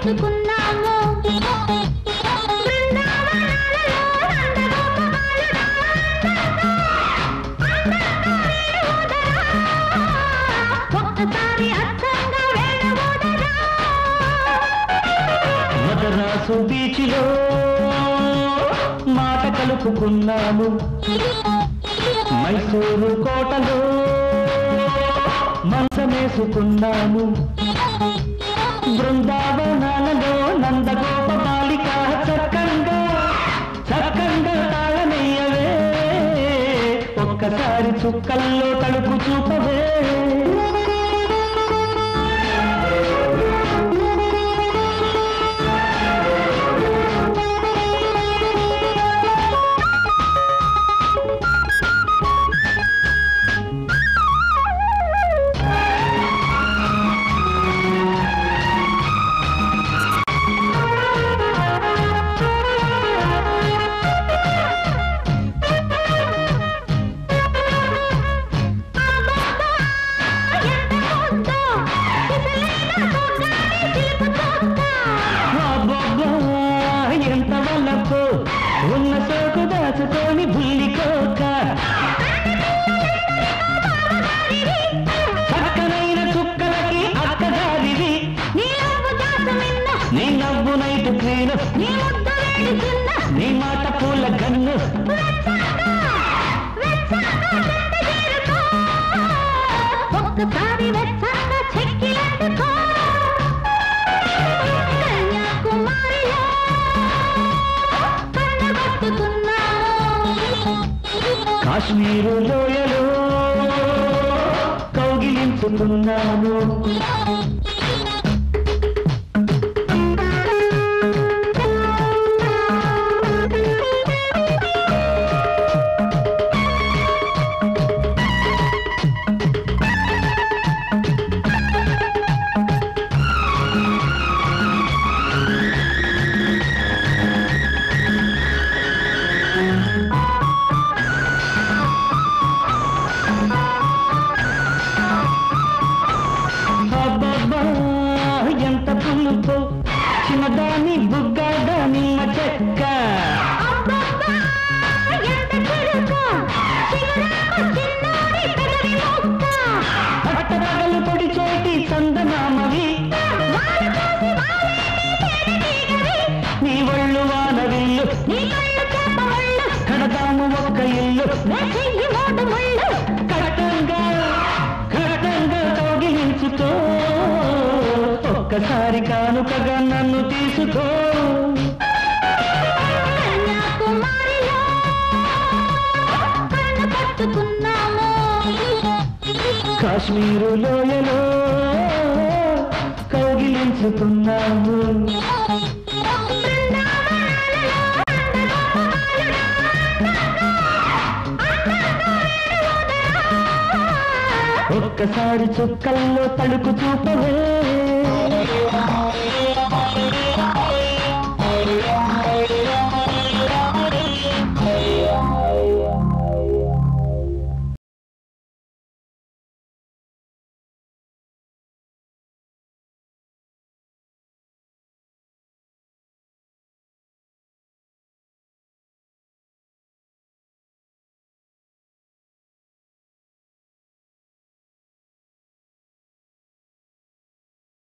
కౌగిలించుకున్నాము బృందావనాలలో నందగోపబాలుడా, ఒక్కసారి అర్థంగా వెళ్ళబోదరా మదరాసు బీచ్లో మాట కలుపుకున్నాము మైసూరు కోటలో మంచమేసుకున్నాము బృందావనాలలో నందగోప బాలిక చక్కంగా చక్కంగా తాళనయ్యవే ఒక్కసారి చుక్కల్లో తలుపు చూపవే అబ్బబ్బా, ఎంత వల్లపు ఉన్న సోకు దాచుకొని బుల్లికోక చక్కనైన చుక్కలకి అక్కదారివి నీ నవ్వు నైట్ క్రీను నీ మాట పూల గన్ను ఒక్కసారి వెచ్చంగా చెక్కిలందుకో కన్యాకుమారిలో కన్నబట్టుకున్నాము కాశ్మీరు లోయలో కౌగిలించుకున్నాను అబ్బబ్బా, ఎంత పులుపు చిన్నదాని బుగ్గడ నిమ్మ చెక్క అబ్బబ్బా, ఎంత చిరుకు, చిగురాకు చిన్నారి పెదవి ముక్క. పట్టపగలు పొడి చోటి చందనామవి వాలు కోసి వాలేని తేనెటీగవి. నీ ఒళ్ళు వానవిల్లు నీ కళ్ళు చేప ఒళ్ళు, కడదాము ఒక్క ఇల్లు వేచెయ్యి మూడు ముళ్ళు. కటంగా కటంగా కౌగిలించుకో ఒక్కసారి కానుకగా నన్ను తీసుకో కన్యాకుమారిలో కన్ను పట్టుకున్నాము. కాశ్మీరు లోయలో కౌగిలించుకున్నాము బృందావనాలలో ఒక్కసారి చుక్కల్లో తడుకు చూపవే